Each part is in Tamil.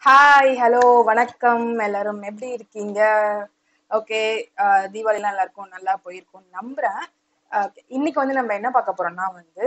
ஹாய் ஹலோ வணக்கம் எல்லாரும் எப்படி இருக்கீங்க ஓகே தீபாவளிலாம் எல்லாருக்கும் நல்லா போயிருக்கும் நம்புறேன் Uh, இன்னைக்கு வந்து நம்ம என்ன பார்க்க போறோம்னா வந்து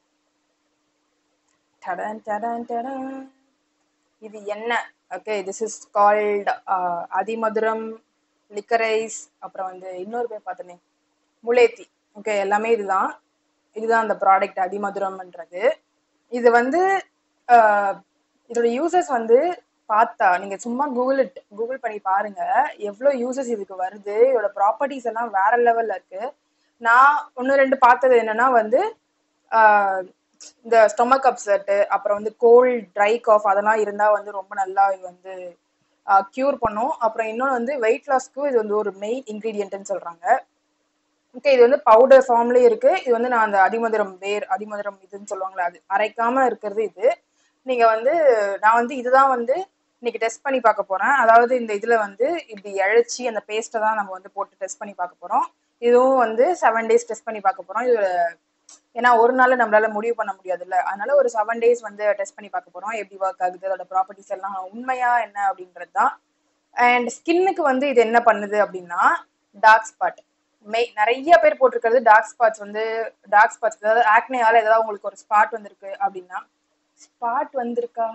டடன் டடன் டடன் இது என்ன ஓகே திஸ் இஸ் கால்ட் அதிமதுரம் லிக்கரைஸ் அப்புறம் வந்து இன்னொரு பேர் பார்த்தனே முளேத்தி ஓகே எல்லாமே இதுதான் இதுதான் அந்த ப்ராடக்ட் அதிமதுரம்ன்றது இது வந்து ஆஹ், இதோட யூசஸ் வந்து பார்த்தா நீங்க சும்மா கூகுள் கூகுள் பண்ணி பாருங்க எவ்வளோ யூசஸ் இதுக்கு வருது இதோட ப்ராப்பர்ட்டிஸ் எல்லாம் வேற லெவல்ல இருக்கு நான் ஒன்று ரெண்டு பார்த்தது என்னன்னா வந்து ஆஹ், இந்த ஸ்டொமக் அப்செட் அப்புறம் வந்து கோல்ட் ட்ரை காஃப் அதெல்லாம் இருந்தா வந்து ரொம்ப நல்லா இது வந்து க்யூர் பண்ணும் அப்புறம் இன்னொன்று வந்து வெயிட் லாஸ்க்கு இது வந்து ஒரு மெயின் இன்க்ரீடியன்ட்னு சொல்றாங்க ஓகே இது வந்து பவுடர் ஃபார்ம்லயே இருக்கு இது வந்து நான் அந்த அதிமதுரம் வேர் அதிமதுரம் இதுன்னு சொல்லுவாங்களே அது அரைக்காம இருக்கிறது இது நீங்க வந்து நான் வந்து இதுதான் வந்து இன்னைக்கு டெஸ்ட் பண்ணி பார்க்க போறேன் அதாவது இந்த இதுல வந்து இப்படி இழைச்சி அந்த பேஸ்ட்டை தான் நம்ம வந்து போட்டு டெஸ்ட் பண்ணி பார்க்க போறோம் இதுவும் வந்து செவன் டேஸ் டெஸ்ட் பண்ணி பார்க்க போறோம் இது ஏன்னா ஒரு நாள் நம்மளால முடிவு பண்ண முடியாதுல்ல அதனால ஒரு செவன் டேஸ் வந்து டெஸ்ட் பண்ணி பார்க்க போறோம் எப்படி ஒர்க் ஆகுது அதோட ப்ராப்பர்ட்டிஸ் எல்லாம் உண்மையா என்ன அப்படின்றது தான் அண்ட் ஸ்கின்னுக்கு வந்து இது என்ன பண்ணுது அப்படின்னா டார்க் ஸ்பாட் மெய் நிறைய பேர் போட்டிருக்கிறது டார்க் ஸ்பாட்ஸ் வந்து டார்க் ஸ்பாட்ஸ் அதாவது ஆக்னேயால ஏதாவது உங்களுக்கு ஒரு ஸ்பாட் வந்திருக்கு அப்படின்னா ஸ்பாட் வந்திருக்கா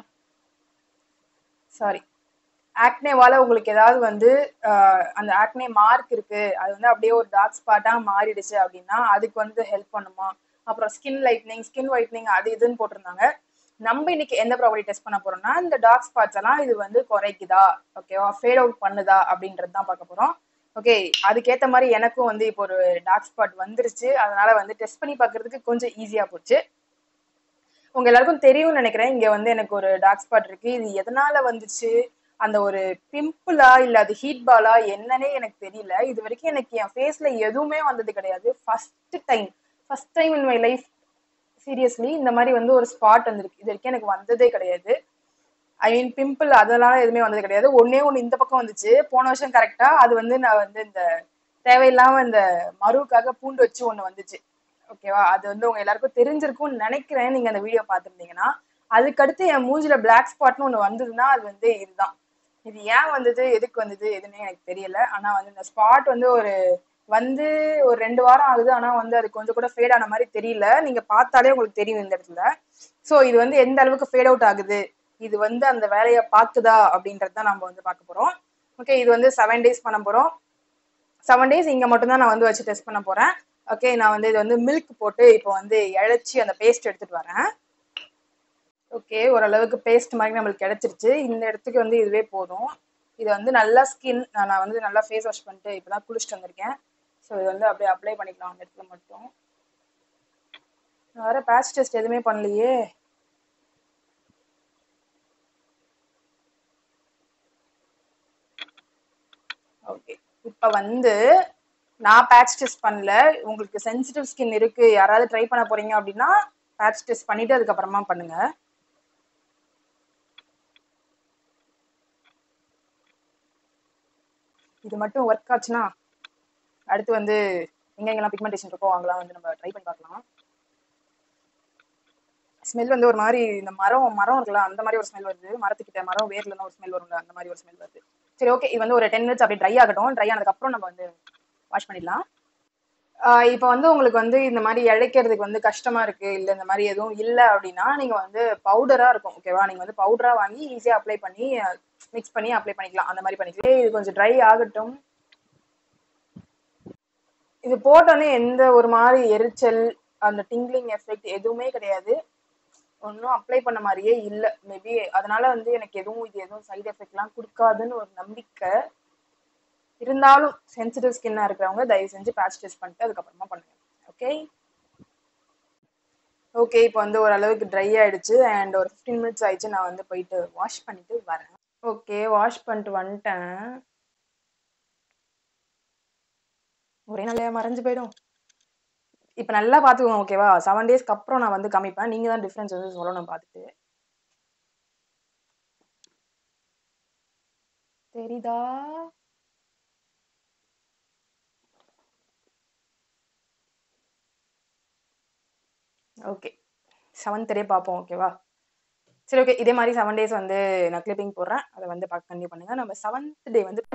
சாரி ஆக்னேவால உங்களுக்கு ஏதாவது வந்து ஆஹ், அந்த ஆக்னே மார்க் இருக்கு அது வந்து அப்படியே ஒரு டார்க் ஸ்பாட்டா மாறிடுச்சு அப்படின்னா அதுக்கு வந்து ஹெல்ப் பண்ணுமா அப்புறம் ஸ்கின் லைட்னிங் ஸ்கின் ஒயிட்னிங் அது இதுன்னு போட்டிருந்தாங்க நம்ம இன்னைக்கு எந்த ப்ராப்பர்ட்டி டெஸ்ட் பண்ண போறோம்னா இந்த டார்க் ஸ்பாட்ஸ் எல்லாம் இது வந்து குறைக்குதா ஓகேவா ஃபேட் அவுட் பண்ணுதா அப்படின்றது தான் பார்க்க போறோம் ஓகே அதுக்கேத்த மாதிரி எனக்கும் வந்து இப்போ ஒரு டார்க் ஸ்பாட் வந்துருச்சு அதனால வந்து டெஸ்ட் பண்ணி பார்க்கிறதுக்கு கொஞ்சம் ஈஸியா போச்சு உங்க எல்லாருக்கும் தெரியும்னு நினைக்கிறேன் இங்க வந்து எனக்கு ஒரு டார்க் ஸ்பாட் இருக்கு இது எதனால வந்துச்சு அந்த ஒரு பிம்பிளா இல்ல அது ஹீட் பாலா என்னன்னே எனக்கு தெரியல இது வரைக்கும் எனக்கு என் ஃபேஸ்ல எதுவுமே வந்தது கிடையாது first time first time in my life seriously இந்த மாதிரி வந்து ஒரு ஸ்பாட் வந்திருக்கு இது வரைக்கும் எனக்கு வந்ததே கிடையாது ஐ மீன் பிம்பிள் அதெல்லாம் எதுவுமே வந்தது கிடையாது ஒன்னே ஒன்று இந்த பக்கம் வந்துச்சு போன வருஷம் கரெக்டா அது வந்து நான் வந்து இந்த தேவையில்லாம இந்த மருவுக்காக பூண்டு வச்சு ஒன்று வந்துச்சு ஓகேவா அது வந்து உங்க எல்லாருக்கும் தெரிஞ்சிருக்கும்னு நினைக்கிறேன் நீங்க அந்த வீடியோ பார்த்துருந்தீங்கன்னா அதுக்கடுத்து என் மூஞ்சில பிளாக் ஸ்பாட்னு ஒன்று வந்ததுன்னா அது வந்து இதுதான் இது ஏன் வந்தது எதுக்கு வந்தது எதுன்னு எனக்கு தெரியல ஆனா வந்து இந்த ஸ்பாட் வந்து ஒரு வந்து ஒரு ரெண்டு வாரம் ஆகுது ஆனா வந்து அது கொஞ்சம் கூட ஃபேட் ஆன மாதிரி தெரியல நீங்க பார்த்தாலே உங்களுக்கு தெரியும் இந்த இடத்துல சோ இது வந்து எந்த அளவுக்கு ஃபேட் அவுட் ஆகுது இது வந்து அந்த வேலையை பார்க்குதா அப்படின்றது தான் நம்ம வந்து பார்க்க போறோம் ஓகே இது வந்து செவன் டேஸ் பண்ண போறோம் செவன் டேஸ் இங்க மட்டும் தான் நான் வந்து வச்சு டெஸ்ட் பண்ண போறேன் ஓகே நான் வந்து இது வந்து மில்க் போட்டு இப்போ வந்து இழைச்சி அந்த பேஸ்ட் எடுத்துட்டு வரேன் ஓகே ஓரளவுக்கு பேஸ்ட் மாதிரி நம்மளுக்கு கிடைச்சிருச்சு இந்த இடத்துக்கு வந்து இதுவே போதும் இது வந்து நல்லா ஸ்கின் நான் வந்து நல்லா ஃபேஸ் வாஷ் பண்ணிட்டு இப்பதான் குளிச்சுட்டு வந்திருக்கேன் ஸோ இது வந்து அப்படியே அப்ளை பண்ணிக்கலாம் அந்த இடத்துல மட்டும் நான் வேற பேட்ச் டெஸ்ட் எதுவுமே பண்ணலையே ஓகே இப்போ வந்து நான் பேட்ச் டெஸ்ட் பண்ணல உங்களுக்கு சென்சிட்டிவ் ஸ்கின் இருக்கு யாராவது ட்ரை பண்ண போறீங்க அப்படின்னா பேட்ச் டெஸ்ட் பண்ணிட்டு அதுக்கப்புறமா பண்ணுங்க இது மட்டும் ஒர்க் ஆச்சுன்னா அடுத்து வந்து எங்கெங்கெல்லாம் பிக்மெண்டேஷன் இருக்கோ அங்கெல்லாம் வந்து நம்ம ட்ரை பண்ணி பார்க்கலாம் ஸ்மெல் வந்து ஒரு மாதிரி இந்த மரம் மரம் இருக்குல்ல அந்த மாதிரி ஒரு ஸ்மெல் வருது மரத்துக்கிட்ட மரம் வேர்ல இருந்து ஒரு ஸ்மெல் வரும்ல அந்த மாதிரி ஒரு ஸ்மெல் வருது சரி ஓகே இது வந்து ஒரு டென் மினிட்ஸ் அப்படியே ட்ரை ஆகட்டும் ட்ரை ஆனதுக்கு அப்புறம் நம்ம வந்து வாஷ் பண்ணிடலாம் ஆஹ் இப்போ வந்து உங்களுக்கு வந்து இந்த மாதிரி இழைக்கிறதுக்கு வந்து கஷ்டமா இருக்கு இல்ல இந்த மாதிரி எதுவும் இல்ல அப்படின்னா நீங்க வந்து பவுடரா இருக்கும் ஓகேவா நீங்க வந்து பவுடரா வாங்கி ஈஸியா அப்ளை பண்ணி மிக்ஸ் பண்ணி அப்ளை பண்ணிக்கலாம் அந்த மாதிரி பண்ணிக்கலாம் இது கொஞ்சம் ட்ரை ஆகட்டும் இது போட்டோன்னே எந்த ஒரு மாதிரி எரிச்சல் அந்த டிங்லிங் எஃபெக்ட் எதுவுமே கிடையாது ஒன்றும் அப்ளை பண்ண மாதிரியே இல்லை மேபி அதனால வந்து எனக்கு எதுவும் இது எதுவும் சைடு எஃபெக்ட்லாம் கொடுக்காதுன்னு ஒரு நம்பிக்கை இருந்தாலும் சென்சிட்டிவ் ஸ்கின்னா இருக்கிறவங்க தயவு செஞ்சு பேட்ச் டெஸ்ட் பண்ணிட்டு அதுக்கப்புறமா பண்ணுங்க ஓகே ஓகே இப்போ வந்து ஓரளவுக்கு ட்ரை ஆயிடுச்சு அண்ட் ஒரு ஃபிஃப்டீன் மினிட்ஸ் ஆயிடுச்சு நான் வந்து போயிட்டு வாஷ் பண்ணிட்டு வரேன் ஓகே வாஷ் பண்ணிட்டு வந்துட்டேன் ஒரே நாளையா மறைஞ்சு போயிடும் இப்போ நல்லா பார்த்துக்கோங்க ஓகேவா செவன் டேஸ்க்கு அப்புறம் நான் வந்து காமிப்பேன் நீங்க தான் டிஃப்ரென்ஸ் வந்து சொல்லணும் பார்த்துட்டு தெரியுதா ஓகே செவன்த் டே பார்ப்போம் ஓகேவா சரி ஓகே இதே மாதிரி செவன் டேஸ் வந்து நான் கிளிப்பிங் போடுறேன் அதை வந்து பார்க்க கண்டினியூ பண்ணுங்க நம்ம செவன்த் டே வந்து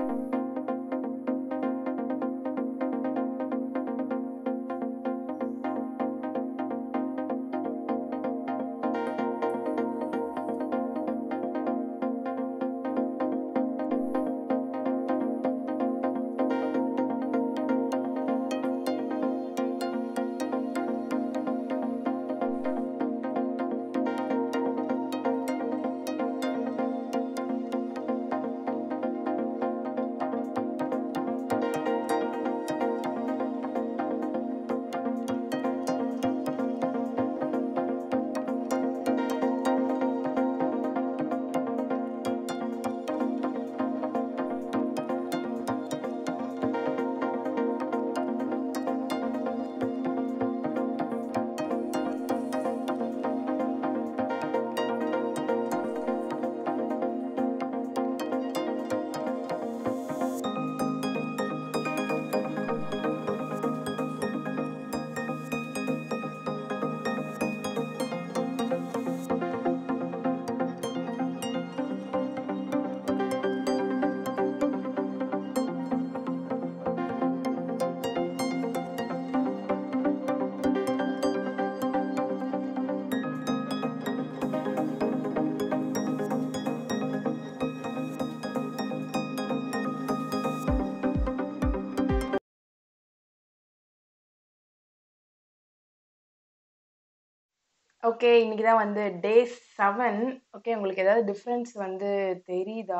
ஓகே இன்னைக்கு தான் வந்து டே செவன் ஓகே உங்களுக்கு ஏதாவது டிஃப்ரென்ஸ் வந்து தெரியுதா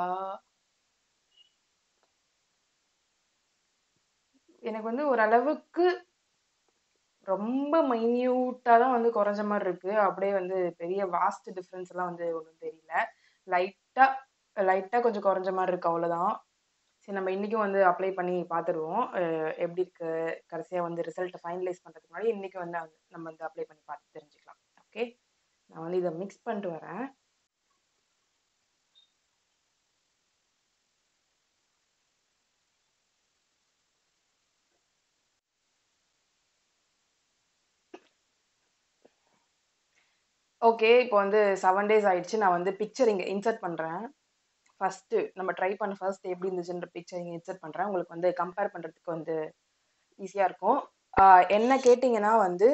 எனக்கு வந்து ஓரளவுக்கு ரொம்ப மைன்யூட்டாக தான் வந்து குறைஞ்ச மாதிரி இருக்கு அப்படியே வந்து பெரிய வாஸ்ட் டிஃப்ரென்ஸ் எல்லாம் வந்து ஒன்றும் தெரியல லைட்டாக லைட்டாக கொஞ்சம் குறைஞ்ச மாதிரி இருக்கு அவ்வளோதான் சரி நம்ம இன்றைக்கும் வந்து அப்ளை பண்ணி பார்த்துருவோம் அஹ் எப்படி இருக்கு கடைசியாக வந்து ரிசல்ட்டை ஃபைனலைஸ் பண்ணுறதுக்கு முன்னாடி இன்றைக்கி வந்து அது- நம்ம வந்து அப்ளை பண்ணி பார்த்து தெரிஞ்சுக்கலாம் ஓகே நான் வந்து இதை மிக்ஸ் பண்ணிட்டு வரேன் ஓகே இப்போ வந்து செவன் டேஸ் ஆயிடுச்சு நான் வந்து பிக்சர் இங்கே இன்சர்ட் பண்ணுறேன் ஃபஸ்ட்டு நம்ம ட்ரை பண்ண ஃபர்ஸ்ட் எப்படி இருந்துச்சுன்ற பிக்சர் இங்கே இன்சர்ட் பண்ணுறேன் உங்களுக்கு வந்து கம்பேர் பண்ணுறதுக்கு வந்து ஈஸியாக இருக்கும் ஆஹ் என்ன கேட்டிங்கன்னா வந்து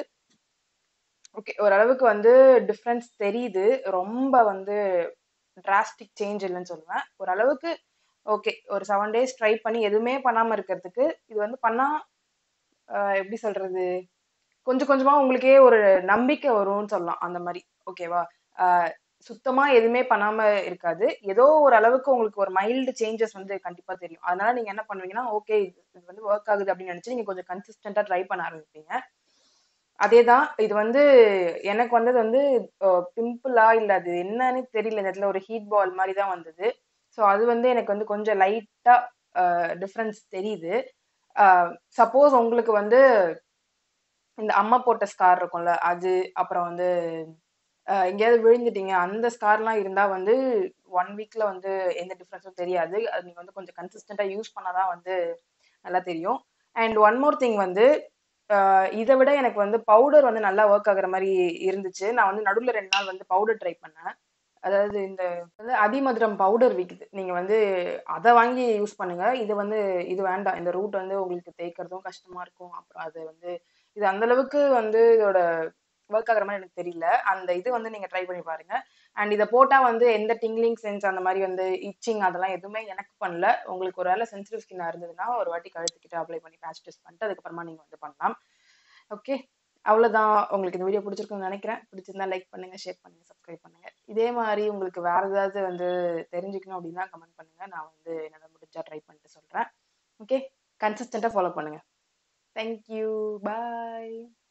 ஓகே ஓரளவுக்கு வந்து டிஃப்ரென்ஸ் தெரியுது ரொம்ப வந்து டிராஸ்டிக் சேஞ்ச் இல்லைன்னு சொல்லுவேன் ஓரளவுக்கு ஓகே ஒரு செவன் டேஸ் ட்ரை பண்ணி எதுவுமே பண்ணாமல் இருக்கிறதுக்கு இது வந்து பண்ணால் எப்படி சொல்கிறது கொஞ்சம் கொஞ்சமாக உங்களுக்கே ஒரு நம்பிக்கை வரும்னு சொல்லலாம் அந்த மாதிரி ஓகேவா சுத்தமாக எதுவுமே பண்ணாமல் இருக்காது ஏதோ ஒரு அளவுக்கு உங்களுக்கு ஒரு மைல்டு சேஞ்சஸ் வந்து கண்டிப்பாக தெரியும் அதனால நீங்கள் என்ன பண்ணுவீங்கன்னா ஓகே இது இது வந்து ஒர்க் ஆகுது அப்படின்னு நினச்சி நீங்கள் கொஞ்சம் கன்சிஸ்டண்ட்டாக ட்ரை பண்ண ஆரம்பிப்பீங்க அதே தான் இது வந்து எனக்கு வந்தது வந்து பிம்பிளா இல்லை அது என்னன்னு தெரியல இந்த இடத்துல ஒரு ஹீட் பால் மாதிரி தான் வந்தது ஸோ அது வந்து எனக்கு வந்து கொஞ்சம் லைட்டாக டிஃப்ரென்ஸ் தெரியுது சப்போஸ் உங்களுக்கு வந்து இந்த அம்மா போட்ட ஸ்கார் இருக்கும்ல அது அப்புறம் வந்து அஹ் எங்கேயாவது விழுந்துட்டீங்க அந்த ஸ்கார்லாம் இருந்தால் வந்து ஒன் வீக்கில் வந்து எந்த டிஃப்ரென்ஸும் தெரியாது அது நீங்கள் வந்து கொஞ்சம் கன்சிஸ்டண்ட்டாக யூஸ் பண்ணாதான் வந்து நல்லா தெரியும் அண்ட் ஒன் மோர் திங் வந்து அஹ் இதை விட எனக்கு வந்து பவுடர் வந்து நல்லா ஒர்க் ஆகுற மாதிரி இருந்துச்சு நான் வந்து நடுவில் ரெண்டு நாள் வந்து பவுடர் ட்ரை பண்ணேன் அதாவது இந்த வந்து அதிமதுரம் பவுடர் விற்குது நீங்கள் வந்து அதை வாங்கி யூஸ் பண்ணுங்க இது வந்து இது வேண்டாம் இந்த ரூட் வந்து உங்களுக்கு தேய்க்கிறதும் கஷ்டமா இருக்கும் அப்புறம் அது வந்து இது அந்த அளவுக்கு வந்து இதோட ஒர்க் ஆகுற மாதிரி எனக்கு தெரியல அந்த இது வந்து நீங்க ட்ரை பண்ணி பாருங்க அண்ட் இதை போட்டா வந்து எந்த டிங்லிங் சென்ஸ் அந்த மாதிரி வந்து இச்சிங் அதெல்லாம் எதுவுமே எனக்கு பண்ணல உங்களுக்கு ஒரு வேளை சென்சிட்டிவ் ஸ்கின்னா இருந்ததுன்னா ஒரு வாட்டி கழுத்துக்கிட்ட அப்ளை பண்ணி பேட்ச் டெஸ்ட் பண்ணிட்டு அதுக்கப்புறமா நீங்க வந்து பண்ணலாம் ஓகே அவ்வளோதான் உங்களுக்கு இந்த வீடியோ பிடிச்சிருக்குன்னு நினைக்கிறேன் பிடிச்சிருந்தா லைக் பண்ணுங்க ஷேர் பண்ணுங்க சப்ஸ்கிரைப் பண்ணுங்க இதே மாதிரி உங்களுக்கு வேற ஏதாவது வந்து தெரிஞ்சுக்கணும் அப்படின்னா கமெண்ட் பண்ணுங்க நான் வந்து என்னால் முடிஞ்சா ட்ரை பண்ணிட்டு சொல்றேன் ஓகே கன்சிஸ்டண்ட்டாக ஃபாலோ பண்ணுங்க தேங்க்யூ பாய்